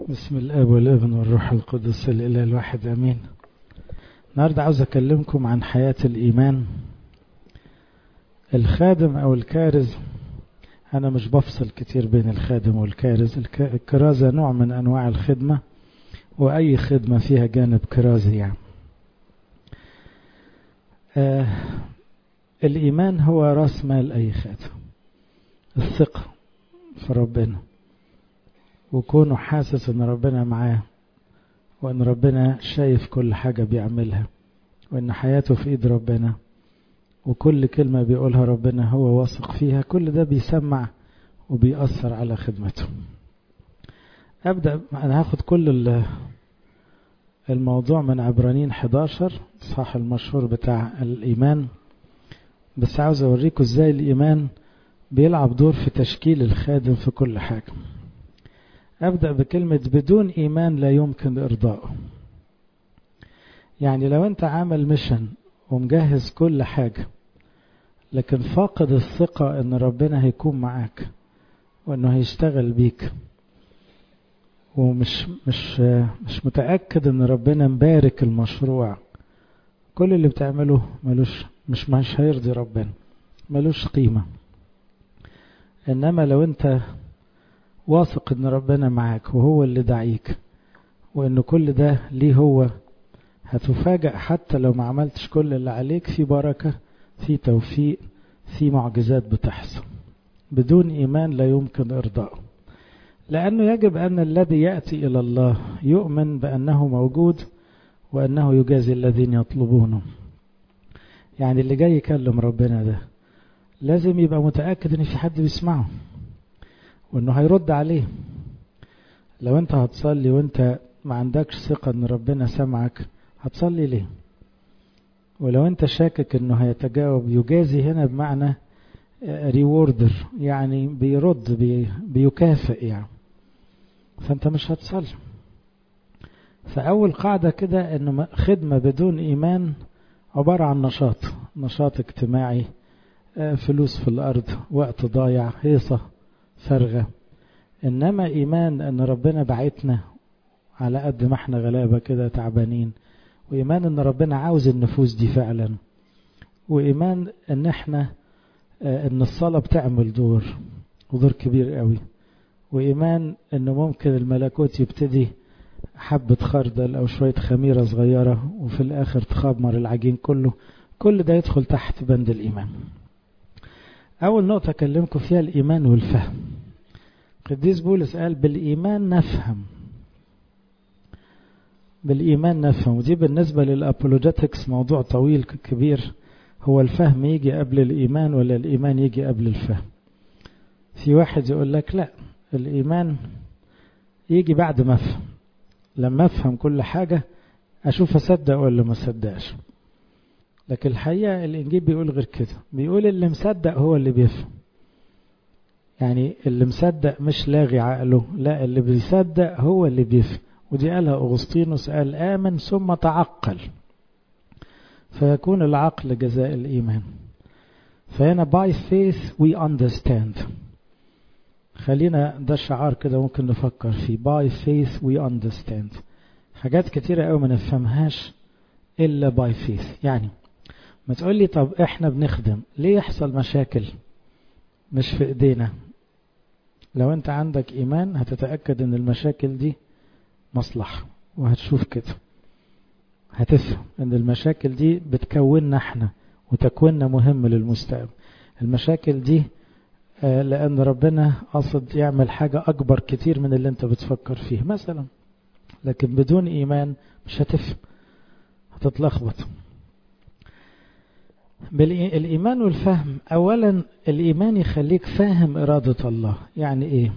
بسم الاب والابن والروح القدس الاله الواحد امين النهارده عاوز اكلمكم عن حياه الايمان الخادم او الكارز انا مش بفصل كتير بين الخادم والكارز الكرازه نوع من انواع الخدمه واي خدمه فيها جانب كرازي يعني آه الايمان هو راس مال اي خادم الثقه في ربنا وكونه حاسس ان ربنا معاه وان ربنا شايف كل حاجة بيعملها وان حياته في ايد ربنا وكل كلمة بيقولها ربنا هو واثق فيها كل ده بيسمع وبيأثر على خدمته أبدأ أنا هاخد كل الموضوع من عبرانين 11 صح المشهور بتاع الإيمان بس عاوز أوريكم إزاي الإيمان بيلعب دور في تشكيل الخادم في كل حاجة أبدأ بكلمة بدون إيمان لا يمكن إرضائه يعني لو أنت عامل ميشن ومجهز كل حاجة لكن فاقد الثقة أن ربنا هيكون معاك وأنه هيشتغل بيك ومش مش مش متأكد أن ربنا مبارك المشروع كل اللي بتعمله ملوش مش مش هيرضي ربنا ملوش قيمة إنما لو أنت واثق ان ربنا معاك وهو اللي دعيك وان كل ده ليه هو هتفاجأ حتى لو ما عملتش كل اللي عليك في بركة في توفيق في معجزات بتحصل بدون إيمان لا يمكن إرضائه لأنه يجب أن الذي يأتي إلى الله يؤمن بأنه موجود وأنه يجازي الذين يطلبونه يعني اللي جاي يكلم ربنا ده لازم يبقى متأكد أن في حد بيسمعه وانه هيرد عليه لو انت هتصلي وانت ما عندكش ثقة ان ربنا سمعك هتصلي ليه ولو انت شاكك انه هيتجاوب يجازي هنا بمعنى ريوردر يعني بيرد بي بيكافئ يعني فانت مش هتصلي فاول قاعدة كده انه خدمة بدون ايمان عبارة عن نشاط نشاط اجتماعي فلوس في الارض وقت ضايع هيصة فارغة إنما إيمان أن ربنا بعتنا على قد ما احنا غلابة كده تعبانين وإيمان أن ربنا عاوز النفوس دي فعلا وإيمان أن احنا أن الصلاة بتعمل دور ودور كبير قوي وإيمان أنه ممكن الملكوت يبتدي حبة خردل أو شوية خميرة صغيرة وفي الآخر تخمر العجين كله كل ده يدخل تحت بند الإيمان أول نقطة أكلمكم فيها الإيمان والفهم قديس بولس قال بالإيمان نفهم بالإيمان نفهم ودي بالنسبة للأبولوجيتكس موضوع طويل كبير هو الفهم يجي قبل الإيمان ولا الإيمان يجي قبل الفهم في واحد يقول لك لا الإيمان يجي بعد ما أفهم لما أفهم كل حاجة أشوف أصدق ولا ما أصدقش لكن الحقيقة الإنجيل بيقول غير كده بيقول اللي مصدق هو اللي بيفهم يعني اللي مصدق مش لاغي عقله لا اللي بيصدق هو اللي بيفهم ودي قالها أغسطينوس قال آمن ثم تعقل فيكون العقل جزاء الإيمان فهنا by faith we understand خلينا ده شعار كده ممكن نفكر فيه by faith we understand حاجات كتيرة قوي ما نفهمهاش إلا by faith يعني ما تقول لي طب احنا بنخدم ليه يحصل مشاكل مش في ايدينا لو انت عندك ايمان هتتأكد ان المشاكل دي مصلحة وهتشوف كده هتفهم ان المشاكل دي بتكوننا احنا وتكويننا مهم للمستقبل المشاكل دي آه لان ربنا قصد يعمل حاجة اكبر كتير من اللي انت بتفكر فيه مثلا لكن بدون ايمان مش هتفهم هتتلخبط بالإيمان والفهم أولا الإيمان يخليك فاهم إرادة الله يعني إيه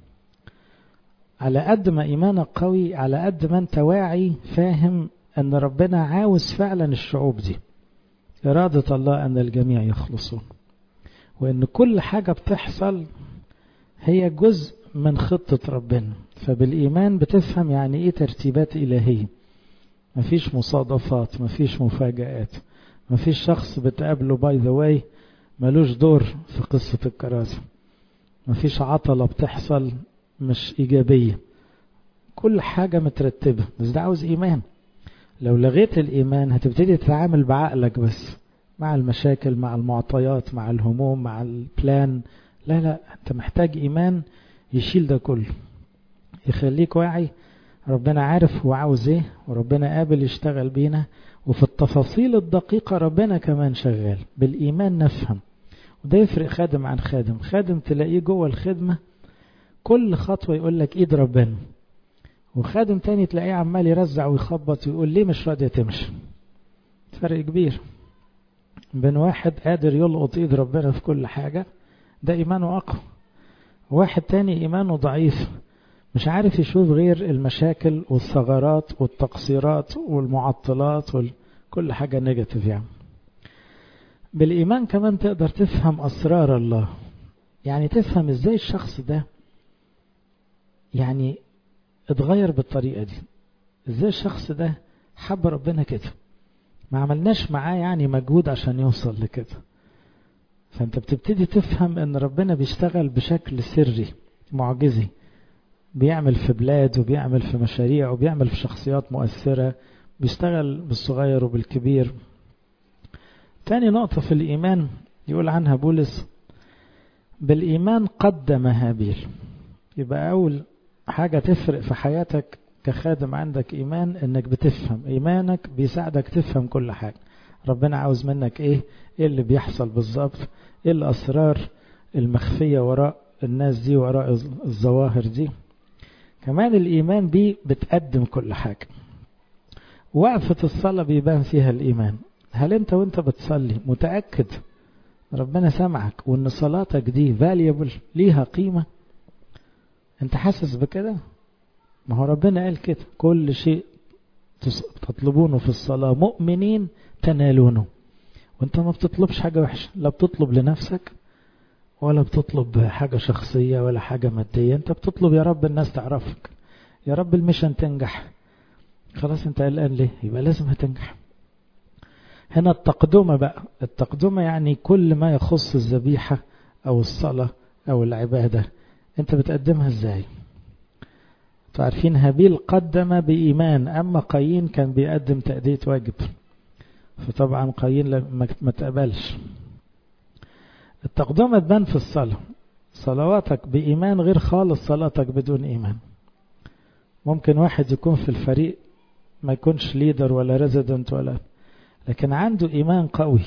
على قد ما إيمانك قوي على قد ما أنت واعي فاهم أن ربنا عاوز فعلا الشعوب دي إرادة الله أن الجميع يخلصون وأن كل حاجة بتحصل هي جزء من خطة ربنا فبالإيمان بتفهم يعني إيه ترتيبات إلهية مفيش مصادفات مفيش مفاجآت مفيش شخص بتقابله باي ذا واي ملوش دور في قصة الكراسة مفيش عطلة بتحصل مش إيجابية كل حاجة مترتبة بس ده عاوز إيمان لو لغيت الإيمان هتبتدي تتعامل بعقلك بس مع المشاكل مع المعطيات مع الهموم مع البلان لا لا أنت محتاج إيمان يشيل ده كله يخليك واعي ربنا عارف هو عاوز ايه وربنا قابل يشتغل بينا وفي التفاصيل الدقيقة ربنا كمان شغال بالإيمان نفهم وده يفرق خادم عن خادم خادم تلاقيه جوه الخدمة كل خطوة يقول لك ايد ربنا وخادم تاني تلاقيه عمال يرزع ويخبط ويقول ليه مش راضية تمشي فرق كبير بين واحد قادر يلقط ايد ربنا في كل حاجة ده ايمانه اقوى واحد تاني ايمانه ضعيف مش عارف يشوف غير المشاكل والثغرات والتقصيرات والمعطلات وكل حاجة نيجاتيف يعني بالإيمان كمان تقدر تفهم أسرار الله يعني تفهم إزاي الشخص ده يعني اتغير بالطريقة دي إزاي الشخص ده حب ربنا كده ما عملناش معاه يعني مجهود عشان يوصل لكده فأنت بتبتدي تفهم إن ربنا بيشتغل بشكل سري معجزي بيعمل في بلاد وبيعمل في مشاريع وبيعمل في شخصيات مؤثرة بيشتغل بالصغير وبالكبير تاني نقطة في الإيمان يقول عنها بولس بالإيمان قدم هابيل يبقى أول حاجة تفرق في حياتك كخادم عندك إيمان إنك بتفهم إيمانك بيساعدك تفهم كل حاجة ربنا عاوز منك إيه إيه اللي بيحصل بالظبط إيه الأسرار المخفية وراء الناس دي وراء الظواهر دي كمان الإيمان بيه بتقدم كل حاجة وقفة الصلاة بيبان فيها الإيمان هل أنت وأنت بتصلي متأكد ربنا سمعك وأن صلاتك دي valuable ليها قيمة أنت حاسس بكده ما هو ربنا قال كده كل شيء تطلبونه في الصلاة مؤمنين تنالونه وانت ما بتطلبش حاجة وحشة لا بتطلب لنفسك ولا بتطلب حاجة شخصية ولا حاجة مادية انت بتطلب يا رب الناس تعرفك يا رب المشن تنجح خلاص انت قلقان ليه يبقى لازم هتنجح هنا التقدمة بقى التقدمة يعني كل ما يخص الذبيحة او الصلاة او العبادة انت بتقدمها ازاي تعرفين هابيل قدم بإيمان أما قايين كان بيقدم تأدية واجب فطبعا قايين ما تقبلش التقدمة تبان في الصلاة صلواتك بإيمان غير خالص صلاتك بدون إيمان ممكن واحد يكون في الفريق ما يكونش ليدر ولا ريزيدنت ولا لكن عنده إيمان قوي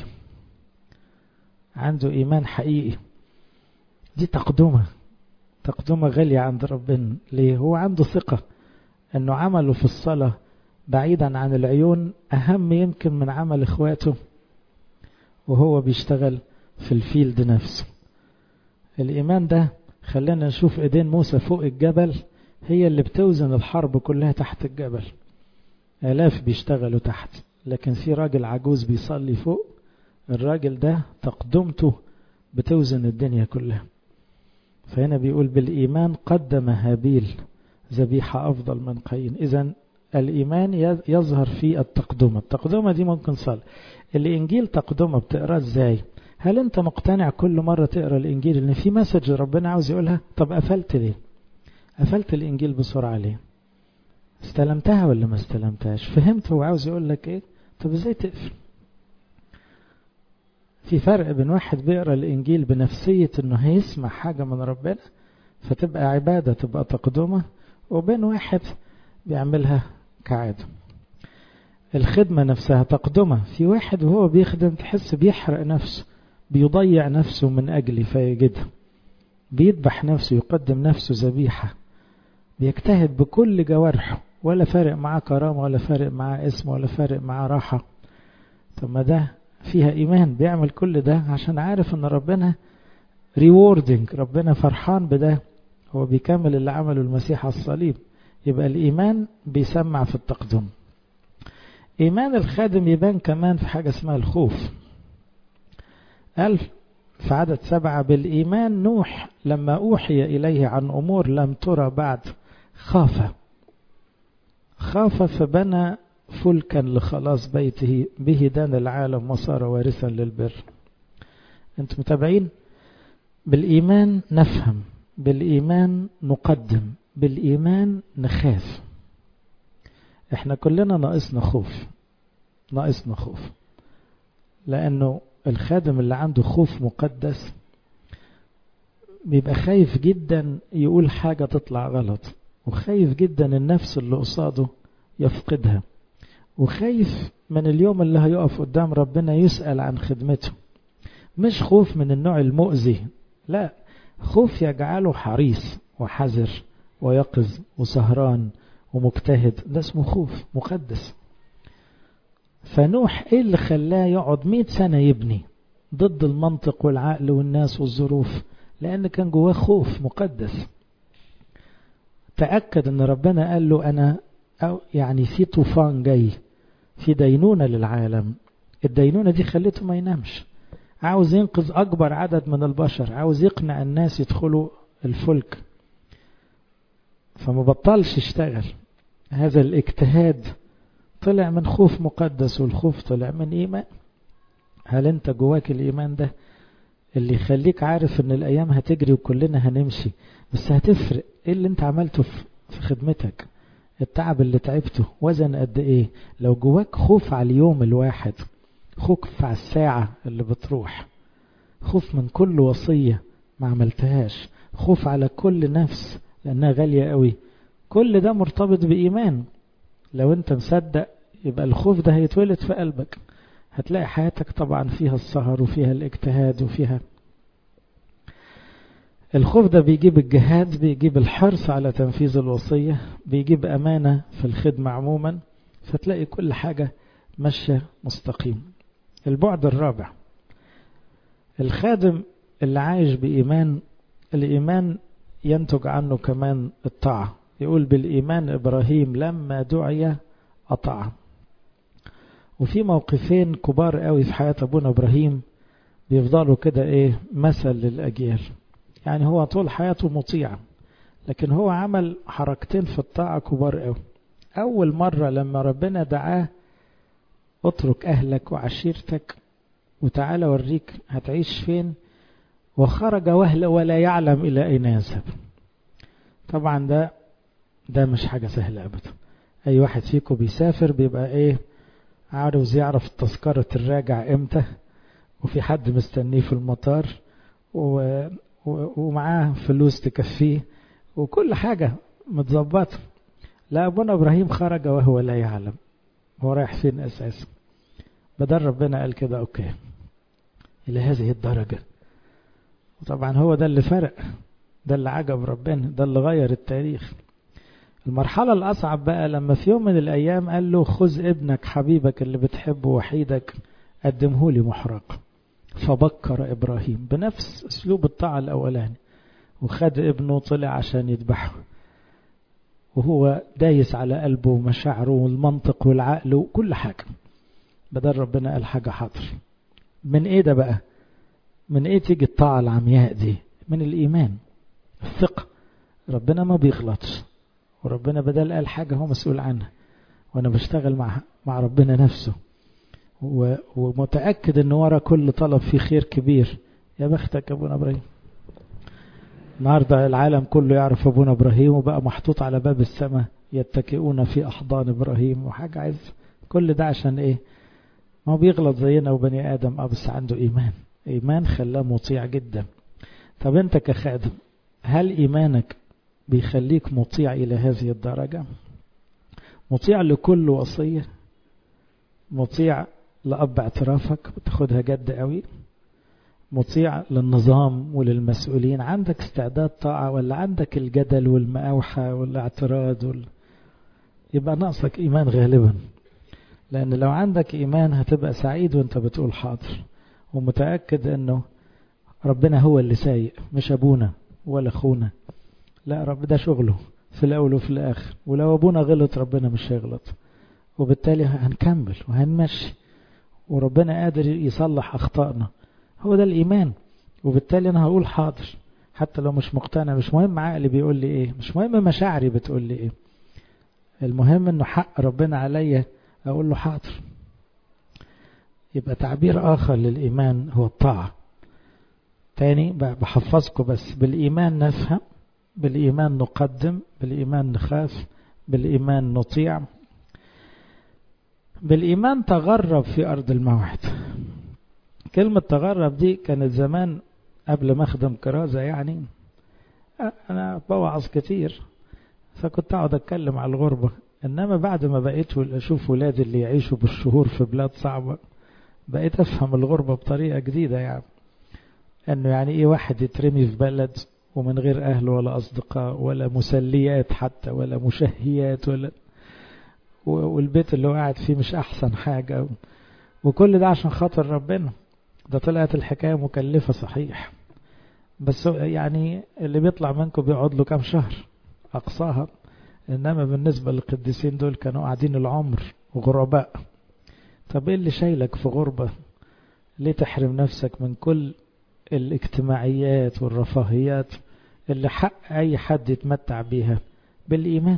عنده إيمان حقيقي دي تقدمة تقدمة غالية عند ربنا ليه هو عنده ثقة أنه عمله في الصلاة بعيدا عن العيون أهم يمكن من عمل إخواته وهو بيشتغل في الفيلد نفسه الإيمان ده خلينا نشوف إيدين موسى فوق الجبل هي اللي بتوزن الحرب كلها تحت الجبل آلاف بيشتغلوا تحت لكن في راجل عجوز بيصلي فوق الراجل ده تقدمته بتوزن الدنيا كلها فهنا بيقول بالإيمان قدم هابيل ذبيحة أفضل من قايين إذا الإيمان يظهر في التقدمة التقدمة دي ممكن صلاة الإنجيل تقدمة بتقرأ إزاي هل أنت مقتنع كل مرة تقرأ الإنجيل إن في مسج ربنا عاوز يقولها طب قفلت ليه قفلت الإنجيل بسرعة ليه استلمتها ولا ما استلمتهاش فهمت هو عاوز يقول لك إيه طب إزاي تقفل في فرق بين واحد بيقرأ الإنجيل بنفسية إنه هيسمع حاجة من ربنا فتبقى عبادة تبقى تقدمة وبين واحد بيعملها كعادة الخدمة نفسها تقدمة في واحد وهو بيخدم تحس بيحرق نفسه بيضيع نفسه من أجلي فيجدها بيذبح نفسه يقدم نفسه ذبيحة بيجتهد بكل جوارحه ولا فارق معاه كرامة ولا فارق معاه اسم ولا فارق معاه راحة طب ما ده فيها إيمان بيعمل كل ده عشان عارف إن ربنا ريوردنج ربنا فرحان بده هو بيكمل اللي عمله المسيح على الصليب يبقى الإيمان بيسمع في التقدم إيمان الخادم يبان كمان في حاجة اسمها الخوف قال في عدد سبعة بالإيمان نوح لما أوحي إليه عن أمور لم ترى بعد خاف خاف فبنى فلكا لخلاص بيته به دان العالم وصار وارثا للبر انتم متابعين بالإيمان نفهم بالإيمان نقدم بالإيمان نخاف احنا كلنا ناقصنا خوف ناقصنا خوف لأنه الخادم اللي عنده خوف مقدس بيبقى خايف جدا يقول حاجة تطلع غلط وخايف جدا النفس اللي قصاده يفقدها وخايف من اليوم اللي هيقف قدام ربنا يسأل عن خدمته مش خوف من النوع المؤذي لا خوف يجعله حريص وحذر ويقظ وسهران ومجتهد ده اسمه خوف مقدس فنوح ايه اللي خلاه يقعد مئة سنة يبني ضد المنطق والعقل والناس والظروف لأن كان جواه خوف مقدس تأكد أن ربنا قال له أنا أو يعني في طوفان جاي في دينونة للعالم الدينونة دي خليته ما ينامش عاوز ينقذ أكبر عدد من البشر عاوز يقنع الناس يدخلوا الفلك فما بطلش يشتغل هذا الاجتهاد طلع من خوف مقدس والخوف طلع من إيمان هل أنت جواك الإيمان ده اللي يخليك عارف ان الايام هتجري وكلنا هنمشي بس هتفرق ايه اللي انت عملته في خدمتك التعب اللي تعبته وزن قد ايه لو جواك خوف على اليوم الواحد خوف على الساعة اللي بتروح خوف من كل وصية ما عملتهاش خوف على كل نفس لانها غالية قوي كل ده مرتبط بإيمان لو انت مصدق يبقى الخوف ده هيتولد في قلبك هتلاقي حياتك طبعا فيها السهر وفيها الاجتهاد وفيها الخوف ده بيجيب الجهاد بيجيب الحرص على تنفيذ الوصية بيجيب أمانة في الخدمة عموما فتلاقي كل حاجة ماشية مستقيم البعد الرابع الخادم اللي عايش بإيمان الإيمان ينتج عنه كمان الطاعة يقول بالإيمان إبراهيم لما دعي أطاع وفي موقفين كبار قوي في حياة أبونا إبراهيم بيفضلوا كده إيه مثل للأجيال يعني هو طول حياته مطيع لكن هو عمل حركتين في الطاعة كبار قوي أول مرة لما ربنا دعاه اترك أهلك وعشيرتك وتعالى أوريك هتعيش فين وخرج وهل ولا يعلم إلى أين يذهب طبعا ده ده مش حاجة سهلة أبدا أي واحد فيكم بيسافر بيبقى إيه عاوز يعرف تذكرة الراجع امتى وفي حد مستنيه في المطار و... و... ومعاه فلوس تكفيه وكل حاجة متظبطة لا أبونا إبراهيم خرج وهو لا يعلم هو رايح فين أساسا بدل ربنا قال كده أوكي إلى هذه الدرجة وطبعا هو ده اللي فرق ده اللي عجب ربنا ده اللي غير التاريخ المرحلة الأصعب بقى لما في يوم من الأيام قال له خذ ابنك حبيبك اللي بتحبه وحيدك قدمه لي محرق فبكر إبراهيم بنفس أسلوب الطاعة الأولاني وخد ابنه طلع عشان يذبحه وهو دايس على قلبه ومشاعره والمنطق والعقل وكل حاجة بدل ربنا قال حاجة حاضر من ايه ده بقى من ايه تيجي الطاعة العمياء دي من الإيمان الثقة ربنا ما بيغلطش وربنا بدل قال حاجة هو مسؤول عنها وأنا بشتغل مع مع ربنا نفسه ومتأكد أن ورا كل طلب في خير كبير يا بختك أبونا إبراهيم النهاردة العالم كله يعرف أبونا إبراهيم وبقى محطوط على باب السماء يتكئون في أحضان إبراهيم وحاجة عايز كل ده عشان إيه ما هو بيغلط زينا وبني آدم أه بس عنده إيمان إيمان خلاه مطيع جدا طب أنت كخادم هل إيمانك بيخليك مطيع إلى هذه الدرجة مطيع لكل وصية مطيع لأب اعترافك بتاخدها جد قوي مطيع للنظام وللمسؤولين عندك استعداد طاعة ولا عندك الجدل والمقاوحة والاعتراض وال... يبقى ناقصك إيمان غالبا لأن لو عندك إيمان هتبقى سعيد وانت بتقول حاضر ومتأكد أنه ربنا هو اللي سايق مش أبونا ولا أخونا لا رب ده شغله في الأول وفي الآخر ولو أبونا غلط ربنا مش هيغلط وبالتالي هنكمل وهنمشي وربنا قادر يصلح أخطائنا هو ده الإيمان وبالتالي أنا هقول حاضر حتى لو مش مقتنع مش مهم عقلي بيقول لي إيه مش مهم مشاعري بتقول لي إيه المهم إنه حق ربنا عليا أقول له حاضر يبقى تعبير آخر للإيمان هو الطاعة تاني بحفظكم بس بالإيمان نفهم بالإيمان نقدم بالإيمان نخاف بالإيمان نطيع بالإيمان تغرب في أرض الموعد كلمة تغرب دي كانت زمان قبل ما أخدم كرازة يعني أنا بوعظ كتير فكنت أقعد أتكلم على الغربة إنما بعد ما بقيت أشوف ولادي اللي يعيشوا بالشهور في بلاد صعبة بقيت أفهم الغربة بطريقة جديدة يعني إنه يعني إيه واحد يترمي في بلد ومن غير أهل ولا أصدقاء ولا مسليات حتى ولا مشهيات ولا والبيت اللي هو قاعد فيه مش أحسن حاجة وكل ده عشان خاطر ربنا ده طلعت الحكاية مكلفة صحيح بس يعني اللي بيطلع منكم بيقعد له كام شهر أقصاها إنما بالنسبة للقديسين دول كانوا قاعدين العمر غرباء طب إيه اللي شايلك في غربة ليه تحرم نفسك من كل الاجتماعيات والرفاهيات اللي حق أي حد يتمتع بيها بالإيمان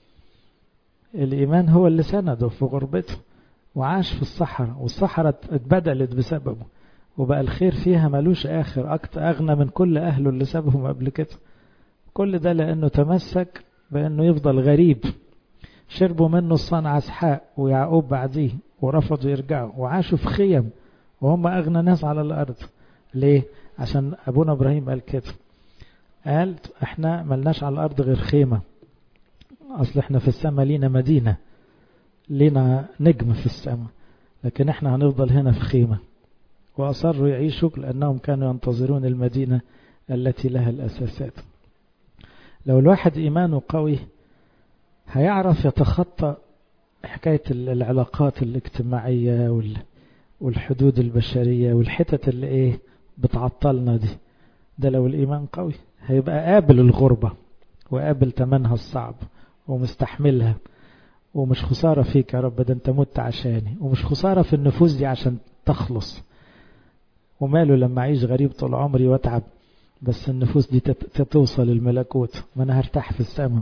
الإيمان هو اللي سنده في غربته وعاش في الصحراء والصحراء اتبدلت بسببه وبقى الخير فيها ملوش آخر أكتر أغنى من كل أهله اللي سابهم قبل كده كل ده لأنه تمسك بأنه يفضل غريب شربوا منه الصنع اسحاق ويعقوب بعديه ورفضوا يرجعوا وعاشوا في خيم وهم أغنى ناس على الأرض ليه؟ عشان أبونا إبراهيم قال كده قال احنا ملناش على الأرض غير خيمة أصل احنا في السماء لينا مدينة لينا نجم في السماء لكن احنا هنفضل هنا في خيمة وأصروا يعيشوا لأنهم كانوا ينتظرون المدينة التي لها الأساسات لو الواحد إيمانه قوي هيعرف يتخطى حكاية العلاقات الاجتماعية والحدود البشرية والحتت اللي ايه بتعطلنا دي ده لو الإيمان قوي هيبقى قابل الغربة وقابل تمنها الصعب ومستحملها ومش خسارة فيك يا رب ده انت مت عشاني ومش خسارة في النفوس دي عشان تخلص وماله لما أعيش غريب طول عمري واتعب بس النفوس دي توصل الملكوت ما أنا هرتاح في السماء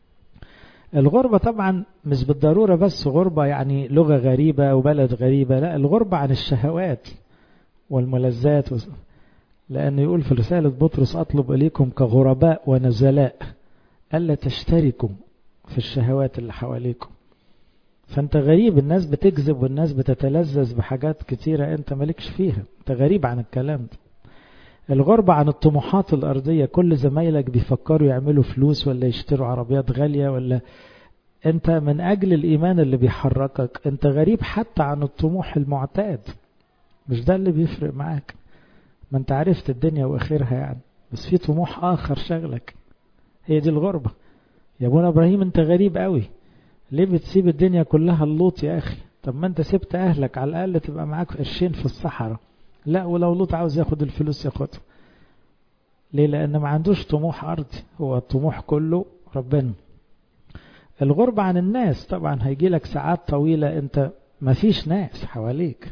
الغربة طبعا مش بالضرورة بس غربة يعني لغة غريبة وبلد غريبة لا الغربة عن الشهوات والملذات لأنه يقول في رسالة بطرس أطلب إليكم كغرباء ونزلاء ألا تشتركوا في الشهوات اللي حواليكم فأنت غريب الناس بتكذب والناس بتتلذذ بحاجات كتيرة أنت مالكش فيها أنت غريب عن الكلام ده الغربة عن الطموحات الأرضية كل زمايلك بيفكروا يعملوا فلوس ولا يشتروا عربيات غالية ولا أنت من أجل الإيمان اللي بيحركك أنت غريب حتى عن الطموح المعتاد مش ده اللي بيفرق معاك ما أنت عرفت الدنيا وآخرها يعني بس في طموح آخر شغلك هي دي الغربة يا ابونا إبراهيم أنت غريب قوي ليه بتسيب الدنيا كلها اللوط يا أخي طب ما أنت سبت أهلك على الأقل تبقى معاك قرشين في الصحراء لا ولو لوط عاوز ياخد الفلوس ياخدها ليه لأن ما عندوش طموح أرضي هو الطموح كله ربنا الغربة عن الناس طبعا هيجي لك ساعات طويلة أنت ما فيش ناس حواليك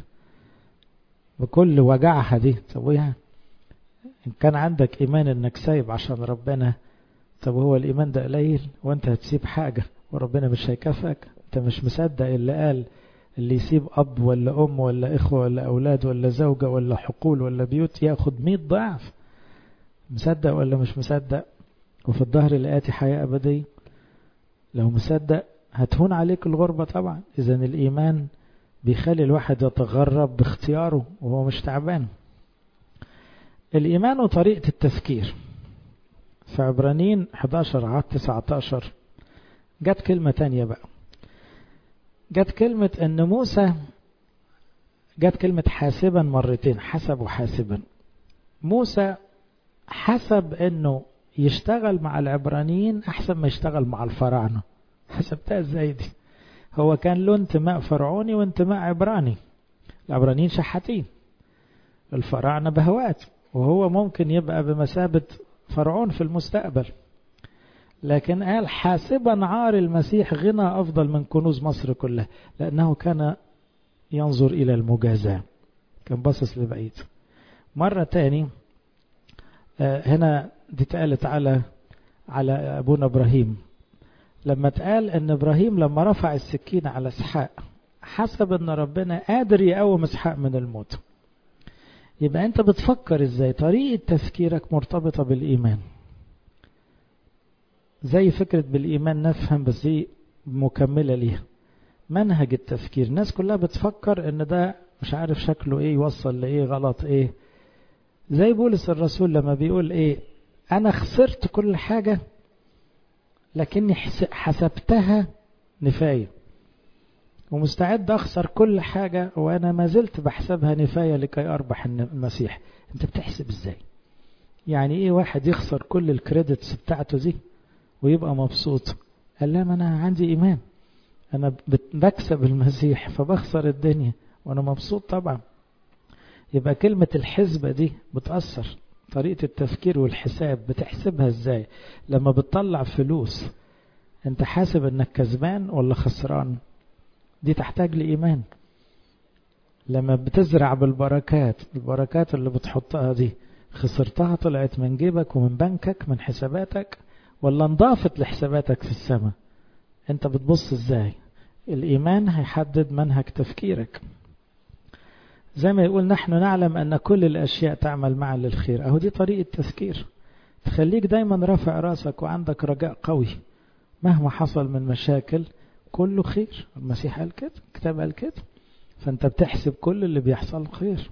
بكل وجعها دي طب إن كان عندك إيمان إنك سايب عشان ربنا طب هو الإيمان ده قليل وأنت هتسيب حاجة وربنا مش هيكافئك أنت مش مصدق اللي قال اللي يسيب أب ولا أم ولا إخوة ولا أولاد ولا زوجة ولا حقول ولا بيوت ياخد مئة ضعف مصدق ولا مش مصدق وفي الظهر الآتي حياة أبدية لو مصدق هتهون عليك الغربة طبعا إذا الإيمان بيخلي الواحد يتغرب باختياره وهو مش تعبان الإيمان وطريقة التفكير في عبرانين 11 عاد 19 جت كلمة تانية بقى جت كلمة ان موسى جت كلمة حاسبا مرتين حسب وحاسبا موسى حسب انه يشتغل مع العبرانيين احسن ما يشتغل مع الفراعنة حسبتها ازاي دي هو كان له انتماء فرعوني وانتماء عبراني العبرانيين شحاتين الفراعنة بهوات وهو ممكن يبقى بمثابة فرعون في المستقبل لكن قال حاسبا عار المسيح غنى أفضل من كنوز مصر كلها لأنه كان ينظر إلى المجازاة كان باصص لبعيد مرة تاني هنا دي اتقالت على على أبونا إبراهيم لما اتقال أن إبراهيم لما رفع السكين على إسحاق حسب أن ربنا قادر يقوم إسحاق من الموت يبقى أنت بتفكر إزاي طريقة تفكيرك مرتبطة بالإيمان زي فكرة بالإيمان نفهم بس دي مكملة ليها منهج التفكير الناس كلها بتفكر ان ده مش عارف شكله ايه يوصل لايه غلط ايه زي بولس الرسول لما بيقول ايه انا خسرت كل حاجة لكني حسبتها نفاية ومستعد اخسر كل حاجة وانا ما زلت بحسبها نفاية لكي اربح المسيح انت بتحسب ازاي يعني ايه واحد يخسر كل الكريدتس بتاعته دي ويبقى مبسوط قال لا ما انا عندي ايمان انا بكسب المسيح فبخسر الدنيا وانا مبسوط طبعا يبقى كلمة الحسبة دي بتأثر طريقة التفكير والحساب بتحسبها ازاي لما بتطلع فلوس انت حاسب انك كسبان ولا خسران دي تحتاج لإيمان لما بتزرع بالبركات البركات اللي بتحطها دي خسرتها طلعت من جيبك ومن بنكك من حساباتك ولا انضافت لحساباتك في السماء انت بتبص ازاي الايمان هيحدد منهج تفكيرك زي ما يقول نحن نعلم ان كل الاشياء تعمل معا للخير اهو دي طريقة تفكير تخليك دايما رافع راسك وعندك رجاء قوي مهما حصل من مشاكل كله خير المسيح قال كده الكتاب قال كده فانت بتحسب كل اللي بيحصل خير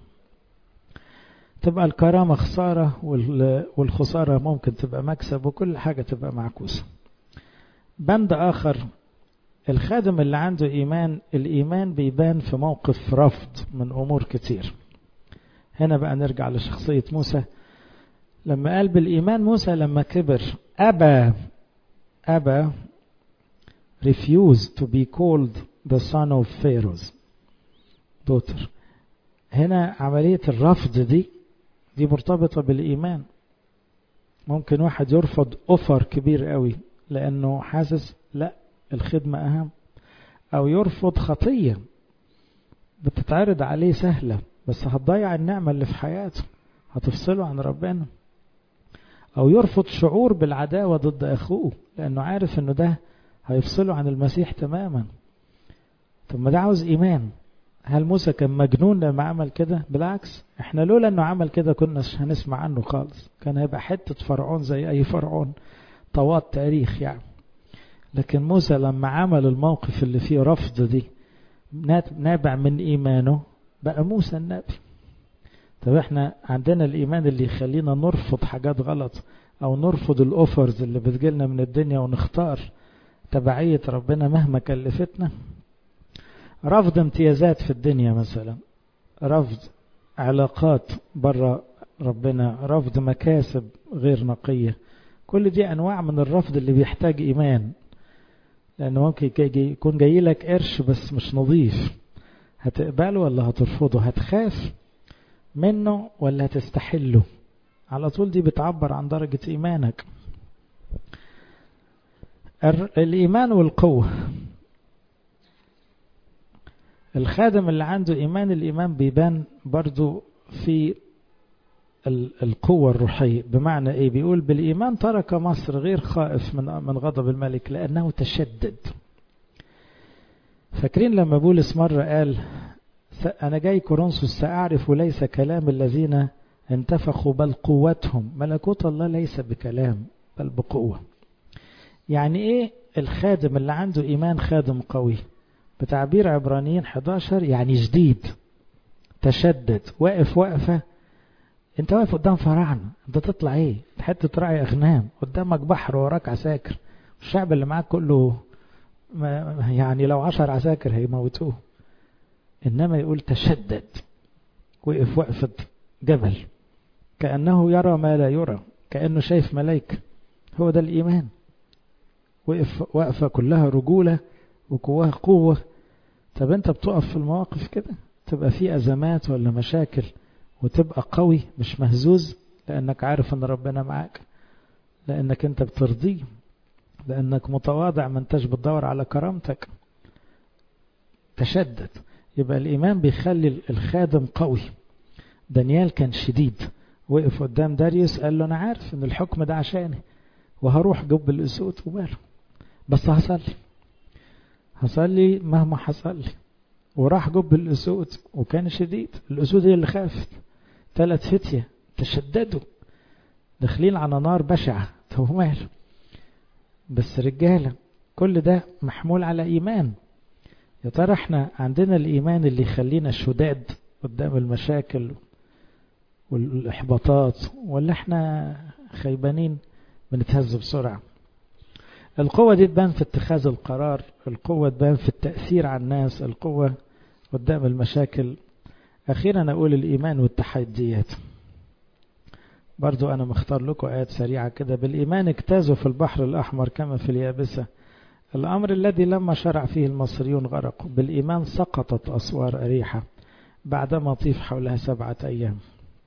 تبقى الكرامة خسارة والخسارة ممكن تبقى مكسب وكل حاجة تبقى معكوسة بند آخر الخادم اللي عنده إيمان الإيمان بيبان في موقف رفض من أمور كتير هنا بقى نرجع لشخصية موسى لما قال بالإيمان موسى لما كبر أبى أبى refused to be called the son of Pharaoh's daughter هنا عملية الرفض دي دي مرتبطة بالإيمان ممكن واحد يرفض أوفر كبير قوي لأنه حاسس لا الخدمة أهم أو يرفض خطية بتتعرض عليه سهلة بس هتضيع النعمة اللي في حياته هتفصله عن ربنا أو يرفض شعور بالعداوة ضد أخوه لأنه عارف أنه ده هيفصله عن المسيح تماما طب ما ده عاوز إيمان هل موسى كان مجنون لما عمل كده بالعكس احنا لولا انه عمل كده كنا هنسمع عنه خالص كان هيبقى حتة فرعون زي اي فرعون طوات تاريخ يعني لكن موسى لما عمل الموقف اللي فيه رفض دي نابع من ايمانه بقى موسى النبي طب احنا عندنا الايمان اللي يخلينا نرفض حاجات غلط او نرفض الاوفرز اللي بتجيلنا من الدنيا ونختار تبعية ربنا مهما كلفتنا رفض امتيازات في الدنيا مثلا رفض علاقات برا ربنا رفض مكاسب غير نقية كل دي أنواع من الرفض اللي بيحتاج إيمان لأنه ممكن يكون جاي لك قرش بس مش نظيف هتقبله ولا هترفضه هتخاف منه ولا هتستحله على طول دي بتعبر عن درجة إيمانك الإيمان والقوة الخادم اللي عنده إيمان الإيمان بيبان برضو في القوة الروحية بمعنى إيه بيقول بالإيمان ترك مصر غير خائف من من غضب الملك لأنه تشدد فاكرين لما بولس مرة قال أنا جاي كورنثوس سأعرف ليس كلام الذين انتفخوا بل قوتهم ملكوت الله ليس بكلام بل بقوة يعني إيه الخادم اللي عنده إيمان خادم قوي بتعبير عبرانيين 11 يعني جديد تشدد واقف وقفة انت واقف قدام فراعنة انت تطلع ايه حتة راعي اغنام قدامك بحر وراك عساكر الشعب اللي معاك كله يعني لو عشر عساكر هيموتوه انما يقول تشدد وقف وقفة جبل كأنه يرى ما لا يرى كأنه شايف ملايكة هو ده الإيمان وقف وقفة كلها رجولة وجواها قوة طب انت بتقف في المواقف كده تبقى في أزمات ولا مشاكل وتبقى قوي مش مهزوز لأنك عارف أن ربنا معاك لأنك أنت بترضيه لأنك متواضع ما انتش بتدور على كرامتك تشدد يبقى الإيمان بيخلي الخادم قوي دانيال كان شديد وقف قدام داريوس قال له أنا عارف أن الحكم ده عشاني وهروح جب الأسود وماله بس هصلي هصلي مهما حصل لي وراح جب الأسود وكان شديد الأسود هي اللي خافت ثلاث فتية تشددوا داخلين على نار بشعة طب ماله بس رجالة كل ده محمول على إيمان يا ترى احنا عندنا الإيمان اللي يخلينا شداد قدام المشاكل والإحباطات ولا احنا خيبانين بنتهز بسرعة القوة دي تبان في اتخاذ القرار القوة تبان في التأثير على الناس القوة قدام المشاكل أخيرا أقول الإيمان والتحديات برضو أنا مختار لكم آيات سريعة كده بالإيمان اجتازوا في البحر الأحمر كما في اليابسة الأمر الذي لما شرع فيه المصريون غرقوا بالإيمان سقطت أسوار أريحة بعدما طيف حولها سبعة أيام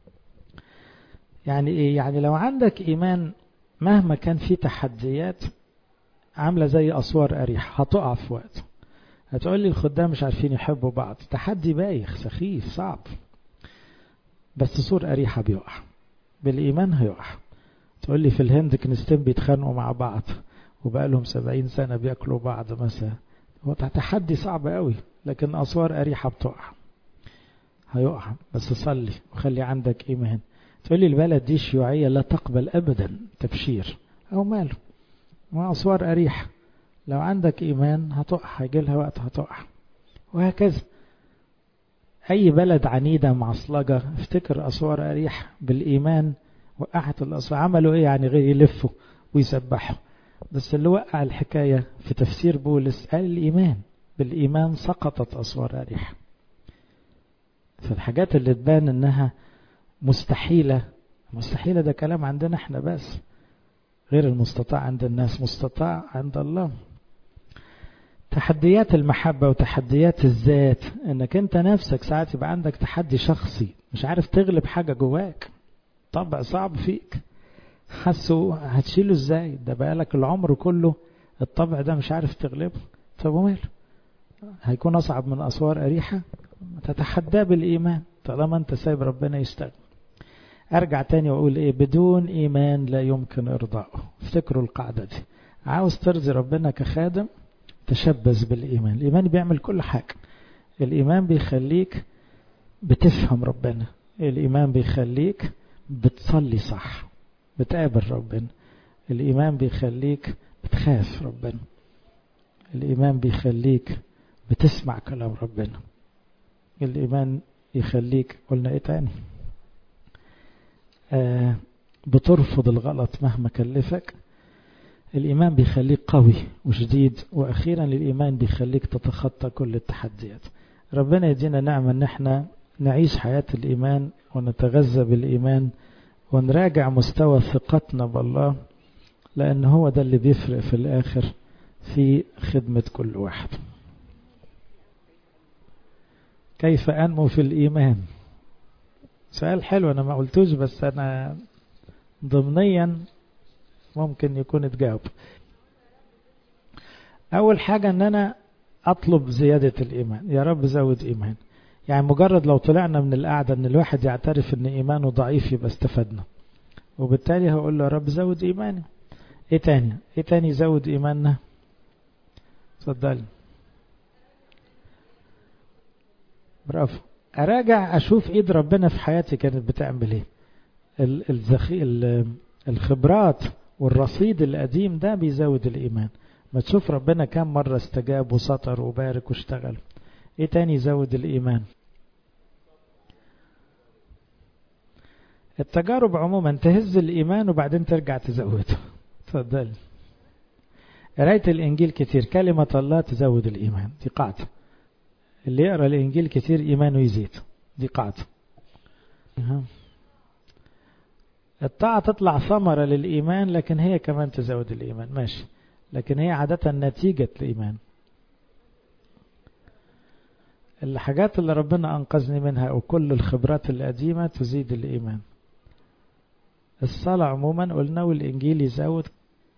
يعني إيه؟ يعني لو عندك إيمان مهما كان في تحديات عاملة زي أسوار أريحة هتقع في وقت هتقول لي الخدام مش عارفين يحبوا بعض تحدي بايخ سخيف صعب بس سور أريحة بيقع بالإيمان هيقع تقول لي في الهند كنيستين بيتخانقوا مع بعض وبقى لهم سبعين سنة بياكلوا بعض مثلا هو تحدي صعب قوي لكن أسوار أريحة بتقع هيقع بس صلي وخلي عندك إيمان تقول لي البلد دي شيوعية لا تقبل أبدا تبشير أو ماله ما أسوار أريحة لو عندك إيمان هتقع هيجي لها وقت هتقع وهكذا أي بلد عنيدة معصلجة افتكر أسوار أريح بالإيمان وقعت الأسوار عملوا إيه يعني غير يلفوا ويسبحوا بس اللي وقع الحكاية في تفسير بولس قال الإيمان بالإيمان سقطت أسوار أريح فالحاجات اللي تبان إنها مستحيلة مستحيلة ده كلام عندنا احنا بس غير المستطاع عند الناس مستطاع عند الله تحديات المحبة وتحديات الذات انك انت نفسك ساعات يبقى عندك تحدي شخصي مش عارف تغلب حاجة جواك طبع صعب فيك حسوا هتشيله ازاي ده بقالك العمر كله الطبع ده مش عارف تغلبه طب وماله هيكون اصعب من اسوار اريحة تتحداه بالايمان طالما انت سايب ربنا يشتغل ارجع تاني واقول ايه بدون ايمان لا يمكن ارضائه افتكروا القاعدة دي عاوز ترضي ربنا كخادم تشبث بالإيمان الإيمان بيعمل كل حاجة الإيمان بيخليك بتفهم ربنا الإيمان بيخليك بتصلي صح بتقابل ربنا الإيمان بيخليك بتخاف ربنا الإيمان بيخليك بتسمع كلام ربنا الإيمان يخليك قلنا إيه تاني آه بترفض الغلط مهما كلفك الإيمان بيخليك قوي وشديد وأخيرا الإيمان بيخليك تتخطى كل التحديات ربنا يدينا نعمة أن احنا نعيش حياة الإيمان ونتغذى بالإيمان ونراجع مستوى ثقتنا بالله لأن هو ده اللي بيفرق في الآخر في خدمة كل واحد كيف أنمو في الإيمان سؤال حلو أنا ما قلتوش بس أنا ضمنيا ممكن يكون اتجاوب أول حاجة أن أنا أطلب زيادة الإيمان يا رب زود إيمان يعني مجرد لو طلعنا من القعدة أن الواحد يعترف أن إيمانه ضعيف يبقى استفدنا وبالتالي هقول له يا رب زود إيماني إيه تاني إيه تاني يزود إيماننا صدقني برافو أراجع أشوف إيد ربنا في حياتي كانت بتعمل إيه الزخي الخبرات والرصيد القديم ده بيزود الإيمان ما تشوف ربنا كم مرة استجاب وسطر وبارك واشتغل ايه تاني يزود الإيمان التجارب عموما تهز الإيمان وبعدين ترجع تزوده تفضل قراية الإنجيل كتير كلمة الله تزود الإيمان دي قاعدة اللي يقرأ الإنجيل كتير إيمانه يزيد دي قاعدة الطاعة تطلع ثمرة للإيمان لكن هي كمان تزود الإيمان ماشي لكن هي عادة نتيجة الإيمان الحاجات اللي ربنا أنقذني منها وكل الخبرات القديمة تزيد الإيمان الصلاة عموما قلنا والإنجيل يزود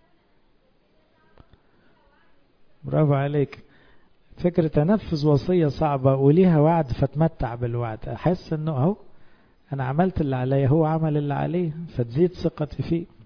برافو عليك فكرة تنفذ وصية صعبة وليها وعد فتمتع بالوعد أحس أنه أهو أنا عملت اللي عليا هو عمل اللي عليه فتزيد ثقتي فيه